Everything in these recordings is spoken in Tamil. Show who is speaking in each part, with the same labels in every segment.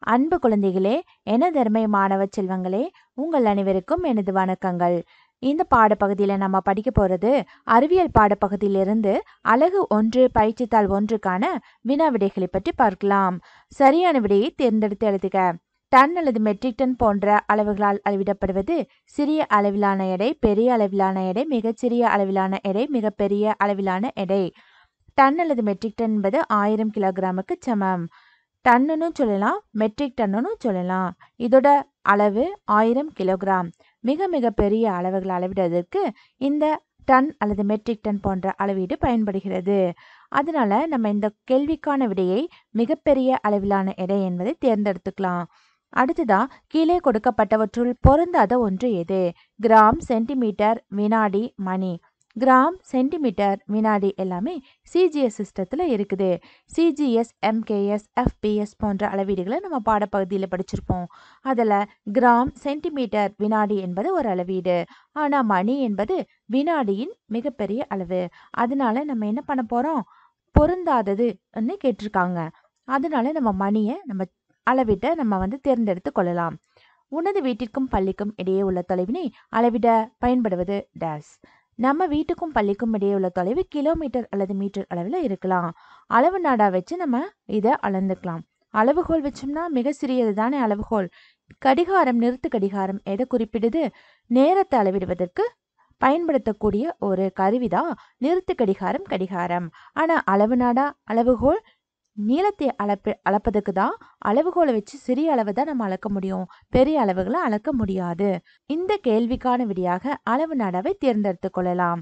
Speaker 1: அன்பு குழந்தைகளே எனதருமை மாணவ செல்வங்களே உங்கள் அனைவருக்கும் எனது வணக்கங்கள் இந்த பாடப்பகுதியில் நம்ம படிக்க போகிறது அறிவியல் பாடப்பகுதியிலிருந்து அழகு ஒன்று பயிற்சித்தாள் ஒன்றுக்கான வினா விடைகளை பற்றி பார்க்கலாம் சரியான விடையை தேர்ந்தெடுத்து எழுதுக டன் அல்லது மெட்ரிக் டன் போன்ற அளவுகளால் அளவிடப்படுவது சிறிய அளவிலான எடை பெரிய அளவிலான எடை மிகச்சிறிய அளவிலான எடை மிகப்பெரிய அளவிலான எடை டன் அல்லது மெட்ரிக் டன் என்பது ஆயிரம் கிலோகிராமுக்கு சமம் டன்னுன்னு சொல்லலாம் மெட்ரிக் டன்னுன்னு சொல்லலாம் இதோட அளவு ஆயிரம் கிலோகிராம் மிக மிக பெரிய அளவுகளை அளவிடுவதற்கு இந்த டன் அல்லது மெட்ரிக் டன் போன்ற அளவீடு பயன்படுகிறது அதனால நம்ம இந்த கேள்விக்கான விடையை மிகப்பெரிய அளவிலான எடை என்பதை தேர்ந்தெடுத்துக்கலாம் அடுத்ததா கீழே கொடுக்கப்பட்டவற்றுள் பொருந்தாத ஒன்று எது கிராம் சென்டிமீட்டர் வினாடி மணி கிராம் சென்டிமீட்டர் வினாடி எல்லாமே சிஜிஎஸ் சிஸ்டத்தில் இருக்குது சிஜிஎஸ் எம்கேஎஸ் எஃபிஎஸ் போன்ற அளவீடுகளை நம்ம பாடப்பகுதியில் படிச்சிருப்போம் அதில் கிராம் சென்டிமீட்டர் வினாடி என்பது ஒரு அளவீடு ஆனால் மணி என்பது வினாடியின் மிகப்பெரிய அளவு அதனால நம்ம என்ன பண்ண போகிறோம் பொருந்தாததுன்னு கேட்டிருக்காங்க அதனால நம்ம மணியை நம்ம அளவிட்ட நம்ம வந்து தேர்ந்தெடுத்து கொள்ளலாம் உனது வீட்டிற்கும் பள்ளிக்கும் இடையே உள்ள தொலைவினை அளவிட பயன்படுவது டேஸ் நம்ம வீட்டுக்கும் பள்ளிக்கும் இடையே உள்ள தொலைவு கிலோமீட்டர் அல்லது மீட்டர் அளவில் இருக்கலாம் அளவு நாடா வச்சு நம்ம இதை அளந்துக்கலாம் அளவுகோல் வச்சோம்னா மிக சிறியது தானே அளவுகோல் கடிகாரம் நிறுத்து கடிகாரம் எதை குறிப்பிடுது நேரத்தை அளவிடுவதற்கு பயன்படுத்தக்கூடிய ஒரு கருவிதான் நிறுத்து கடிகாரம் கடிகாரம் ஆனால் அளவு நாடா அளவுகோல் நீளத்தை அளப்பு அளப்பதுக்கு தான் அளவுகோலை வச்சு சிறிய அளவை தான் நம்ம அளக்க முடியும் பெரிய அளவுகளை அளக்க முடியாது இந்த கேள்விக்கான விடியாக அளவு நாடாவை தேர்ந்தெடுத்து கொள்ளலாம்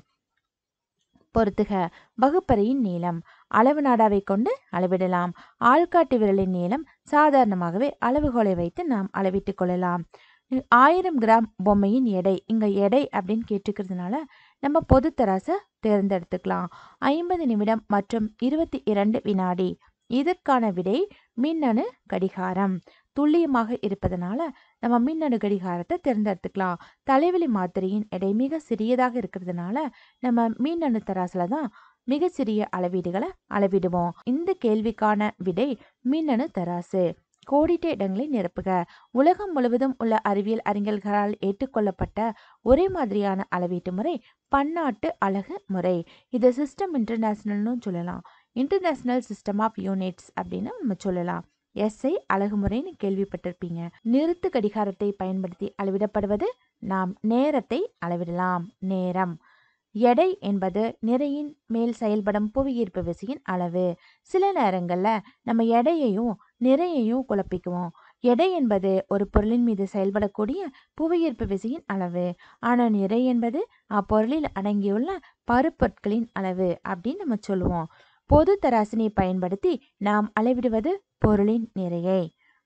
Speaker 1: பொறுத்துக வகுப்பறையின் நீளம் அளவு நாடாவை கொண்டு அளவிடலாம் ஆள்காட்டு விரலின் நீளம் சாதாரணமாகவே அளவுகோலை வைத்து நாம் அளவிட்டுக் கொள்ளலாம் ஆயிரம் கிராம் பொம்மையின் எடை இங்க எடை அப்படின்னு கேட்டுக்கிறதுனால நம்ம பொது தராசை தேர்ந்தெடுத்துக்கலாம் ஐம்பது நிமிடம் மற்றும் இருபத்தி இரண்டு வினாடி இதற்கான விடை மின்னணு கடிகாரம் துல்லியமாக இருப்பதனால நம்ம மின்னணு கடிகாரத்தை தேர்ந்தெடுத்துக்கலாம் தலைவலி மாத்திரையின் எடை மிக சிறியதாக இருக்கிறதுனால நம்ம மின்னணு தராசில் தான் மிக சிறிய அளவீடுகளை அளவிடுவோம் இந்த கேள்விக்கான விடை மின்னணு தராசு கோடிட்ட இடங்களை நிரப்புக உலகம் முழுவதும் உள்ள அறிவியல் அறிஞர்களால் ஏற்றுக்கொள்ளப்பட்ட ஒரே மாதிரியான அளவீட்டு முறை பன்னாட்டு அழகு முறை இது சிஸ்டம் இன்டர்நேஷனல்னு சொல்லலாம் இன்டர்நேஷனல் சிஸ்டம் ஆஃப் யூனிட்ஸ் அப்படின்னு நம்ம சொல்லலாம் எஸ்ஐ அழகுமுறைன்னு கேள்விப்பட்டிருப்பீங்க நிறுத்து கடிகாரத்தை பயன்படுத்தி அளவிடப்படுவது நாம் நேரத்தை அளவிடலாம் நேரம் எடை என்பது நிறையின் மேல் செயல்படும் புவியீர்ப்பு விசையின் அளவு சில நேரங்களில் நம்ம எடையையும் நிறையையும் குழப்பிக்குவோம் எடை என்பது ஒரு பொருளின் மீது செயல்படக்கூடிய புவியீர்ப்பு விசையின் அளவு ஆனால் நிறை என்பது அப்பொருளில் அடங்கியுள்ள பருப்பொருட்களின் அளவு அப்படின்னு நம்ம சொல்லுவோம் பொது தராசினை பயன்படுத்தி நாம் அளவிடுவது பொருளின் நிறையை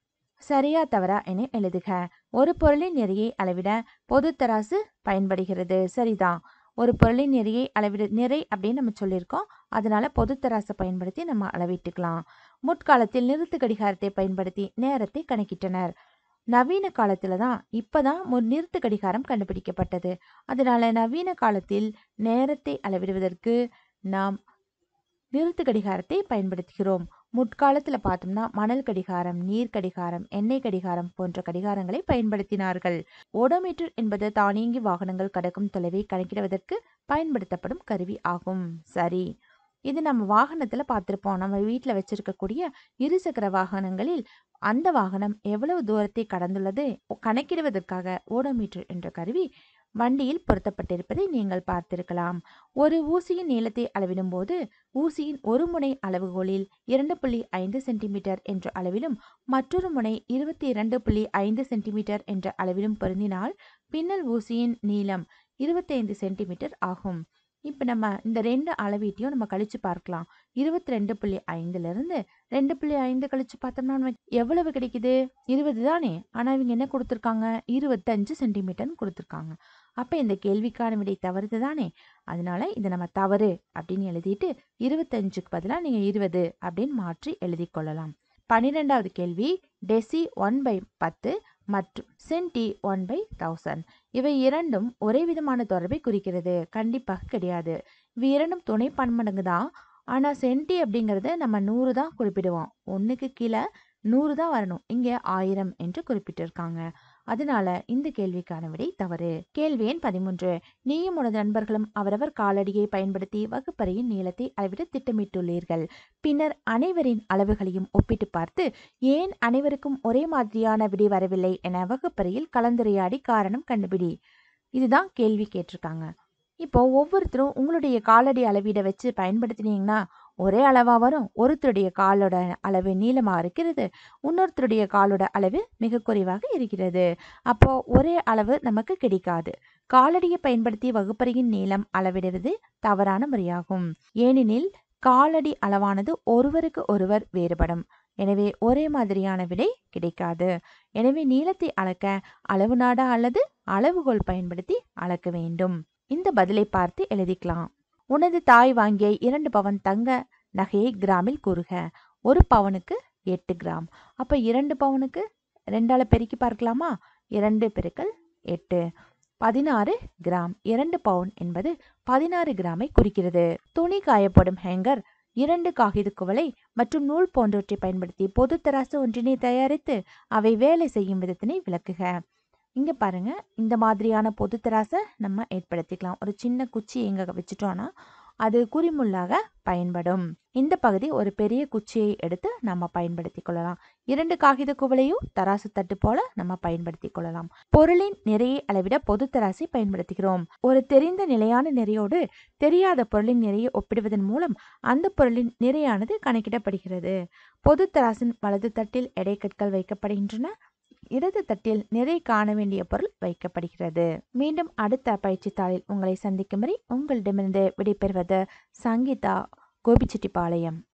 Speaker 1: சரியா தவறா என எழுதுக ஒரு பொருளின் நிறையை அளவிட பொது தராசு பயன்படுகிறது சரிதான் ஒரு பொருளின் நிறையை அளவிட நிறை அப்படின்னு நம்ம சொல்லியிருக்கோம் அதனால பொது தராசை பயன்படுத்தி நம்ம அளவிட்டுக்கலாம் முற்காலத்தில் நிறுத்து கடிகாரத்தை பயன்படுத்தி நேரத்தை கணக்கிட்டனர் நவீன காலத்துல தான் இப்பதான் ஒரு நிறுத்து கடிகாரம் கண்டுபிடிக்கப்பட்டது அதனால நவீன காலத்தில் நேரத்தை அளவிடுவதற்கு நாம் நிறுத்து கடிகாரத்தை பயன்படுத்துகிறோம் முற்காலத்தில் பார்த்தோம்னா மணல் கடிகாரம் நீர் கடிகாரம் எண்ணெய் கடிகாரம் போன்ற கடிகாரங்களை பயன்படுத்தினார்கள் ஓடோமீட்டர் என்பது தானியங்கி வாகனங்கள் கடக்கும் தொலைவை கணக்கிடுவதற்கு பயன்படுத்தப்படும் கருவி ஆகும் சரி இது நம்ம வாகனத்தில் பார்த்துருப்போம் நம்ம வீட்டில் வச்சிருக்கக்கூடிய இருசக்கர வாகனங்களில் அந்த வாகனம் எவ்வளவு தூரத்தை கடந்துள்ளது கணக்கிடுவதற்காக ஓடோமீட்டர் என்ற கருவி வண்டியில் பொருத்தப்பட்டிருப்பதை நீங்கள் பார்த்திருக்கலாம் ஒரு ஊசியின் நீளத்தை அளவிடும் போது ஊசியின் ஒரு முனை அளவுகோலில் இரண்டு புள்ளி ஐந்து சென்டிமீட்டர் என்ற அளவிலும் மற்றொரு முனை இருபத்தி இரண்டு புள்ளி ஐந்து சென்டிமீட்டர் என்ற அளவிலும் பொருந்தினால் பின்னல் ஊசியின் நீளம் இருபத்தைந்து சென்டிமீட்டர் ஆகும் இப்போ நம்ம இந்த ரெண்டு அளவீட்டையும் நம்ம கழிச்சு பார்க்கலாம் இருபத்தி ரெண்டு புள்ளி ஐந்துலேருந்து ரெண்டு புள்ளி ஐந்து கழிச்சு பார்த்தோம்னா நமக்கு எவ்வளவு கிடைக்குது இருபது தானே ஆனால் இவங்க என்ன கொடுத்துருக்காங்க இருபத்தஞ்சு சென்டிமீட்டர்னு கொடுத்துருக்காங்க அப்போ இந்த கேள்விக்கான விடை தவறுது தானே அதனால இதை நம்ம தவறு அப்படின்னு எழுதிட்டு இருபத்தஞ்சுக்கு பதிலாக நீங்கள் இருபது அப்படின்னு மாற்றி எழுதி கொள்ளலாம் பன்னிரெண்டாவது கேள்வி டெசி ஒன் பை பத்து மற்றும் சென்டி ஒன் பை தௌசண்ட் இவை இரண்டும் ஒரே விதமான தொடர்பை குறிக்கிறது கண்டிப்பாக கிடையாது இவை இரண்டும் துணை பன்மடங்கு தான் ஆனால் சென்டி அப்படிங்கிறது நம்ம நூறு தான் குறிப்பிடுவோம் ஒன்றுக்கு கீழே நூறு தான் வரணும் இங்கே ஆயிரம் என்று குறிப்பிட்டிருக்காங்க அதனால இந்த கேள்விக்கான விடை தவறு கேள்வி எண் பதிமூன்று நீயும் உனது நண்பர்களும் அவரவர் காலடியை பயன்படுத்தி வகுப்பறையின் நீளத்தை அளவிட திட்டமிட்டுள்ளீர்கள் பின்னர் அனைவரின் அளவுகளையும் ஒப்பிட்டு பார்த்து ஏன் அனைவருக்கும் ஒரே மாதிரியான விடை வரவில்லை என வகுப்பறையில் கலந்துரையாடி காரணம் கண்டுபிடி இதுதான் கேள்வி கேட்டிருக்காங்க இப்போ ஒவ்வொருத்தரும் உங்களுடைய காலடி அளவீட வச்சு பயன்படுத்தினீங்கன்னா ஒரே அளவா வரும் ஒருத்தருடைய காலோட அளவு நீளமா இருக்கிறது இன்னொருத்தருடைய காலோட அளவு மிக குறைவாக இருக்கிறது அப்போ ஒரே அளவு நமக்கு கிடைக்காது காலடியை பயன்படுத்தி வகுப்பறையின் நீளம் அளவிடுவது தவறான முறையாகும் ஏனெனில் காலடி அளவானது ஒருவருக்கு ஒருவர் வேறுபடும் எனவே ஒரே மாதிரியான விடை கிடைக்காது எனவே நீளத்தை அளக்க அளவு நாடா அல்லது அளவுகோல் பயன்படுத்தி அளக்க வேண்டும் இந்த பதிலை பார்த்து எழுதிக்கலாம் உனது தாய் வாங்கிய இரண்டு பவன் தங்க நகையை கிராமில் கூறுக ஒரு பவனுக்கு எட்டு கிராம் அப்ப இரண்டு பவனுக்கு ரெண்டால பெருக்கி பார்க்கலாமா இரண்டு பெருக்கல் எட்டு பதினாறு கிராம் இரண்டு பவுன் என்பது பதினாறு கிராமை குறிக்கிறது துணி காயப்படும் ஹேங்கர் இரண்டு காகித குவளை மற்றும் நூல் போன்றவற்றை பயன்படுத்தி பொது தராசு ஒன்றினை தயாரித்து அவை வேலை செய்யும் விதத்தினை விளக்குக இங்க பாருங்க இந்த மாதிரியான பொது தராசை நம்ம ஏற்படுத்திக்கலாம் ஒரு சின்ன குச்சி எங்க வச்சுட்டோம்னா அது குறிமுள்ளாக பயன்படும் இந்த பகுதி ஒரு பெரிய குச்சியை எடுத்து நம்ம பயன்படுத்திக் கொள்ளலாம் இரண்டு காகித குவளையும் தராசு தட்டு போல நம்ம பயன்படுத்திக் கொள்ளலாம் பொருளின் நிறையை அளவிட பொது தராசை பயன்படுத்துகிறோம் ஒரு தெரிந்த நிலையான நிறையோடு தெரியாத பொருளின் நிறையை ஒப்பிடுவதன் மூலம் அந்த பொருளின் நிறையானது கணக்கிடப்படுகிறது பொது தராசின் வலது தட்டில் எடை கற்கள் வைக்கப்படுகின்றன இடது தட்டில் நிறை காண வேண்டிய பொருள் வைக்கப்படுகிறது மீண்டும் அடுத்த பயிற்சி தாளில் உங்களை சந்திக்கும் வரை உங்களிடமிருந்து விடைபெறுவது சங்கீதா கோபிச்செட்டிப்பாளையம்